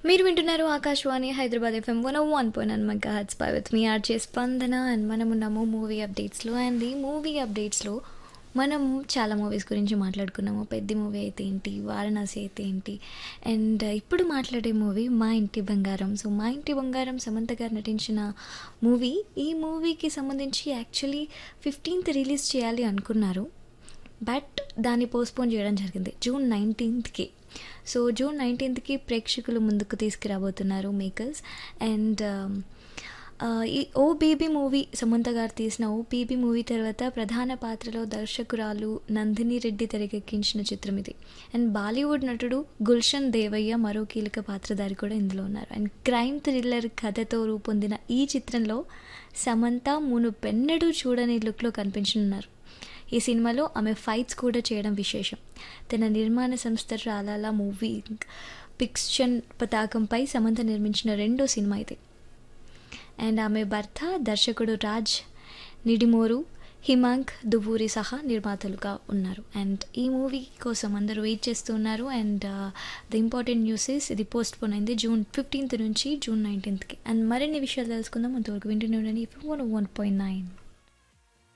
మీరు వింటున్నారు Akashvani Hyderabad FM one one point nine mega heads పై with me RJ Spandana and మనం ఉన్నాము మూవీ అప్డేట్స్లో అండ్ ఈ మూవీ అప్డేట్స్లో మనం చాలా మూవీస్ గురించి మాట్లాడుకున్నాము పెద్ద మూవీ అయితే ఏంటి వారణాసి అయితే ఏంటి అండ్ ఇప్పుడు మాట్లాడే మూవీ మా ఇంటి బంగారం సో మా ఇంటి బంగారం సమంత గారు నటించిన మూవీ ఈ మూవీకి సంబంధించి యాక్చువల్లీ ఫిఫ్టీన్త్ రిలీజ్ చేయాలి అనుకున్నారు బట్ దాన్ని పోస్ట్పోన్ చేయడం జరిగింది జూన్ నైన్టీన్త్కి సో జూన్ నైన్టీన్త్కి ప్రేక్షకులు ముందుకు తీసుకురాబోతున్నారు మేకర్స్ అండ్ ఈ ఓ బేబీ మూవీ సమంత గారు తీసిన ఓ బేబీ మూవీ తర్వాత ప్రధాన పాత్రలో దర్శకురాలు నందిని రెడ్డి తెరకెక్కించిన చిత్రం ఇది అండ్ బాలీవుడ్ నటుడు గుల్షన్ దేవయ్య మరో కీలక పాత్రధారి కూడా ఇందులో ఉన్నారు అండ్ క్రైమ్ థ్రిల్లర్ కథతో రూపొందిన ఈ చిత్రంలో సమంత మును పెన్నడూ చూడని లుక్లో కనిపించనున్నారు ఈ సినిమాలో ఆమె ఫైట్స్ కూడా చేయడం విశేషం తన నిర్మాణ సంస్థ రాలాల మూవీ పిక్షన్ పతాకంపై సమంత నిర్మించిన రెండో సినిమా ఇది అండ్ ఆమె భర్త దర్శకుడు రాజ్ నిడిమోరు హిమాంక్ దువ్వూరి సహా నిర్మాతలుగా ఉన్నారు అండ్ ఈ మూవీ కోసం అందరూ వెయిట్ చేస్తున్నారు and the important news is ఇది పోస్ట్ పోన్ అయింది జూన్ ఫిఫ్టీన్త్ నుంచి జూన్ నైన్టీన్త్కి అండ్ మరిన్ని విషయాలు తెలుసుకుందాం అంతవరకు వింటూనే ఉండండి వన్ వన్ పాయింట్ నైన్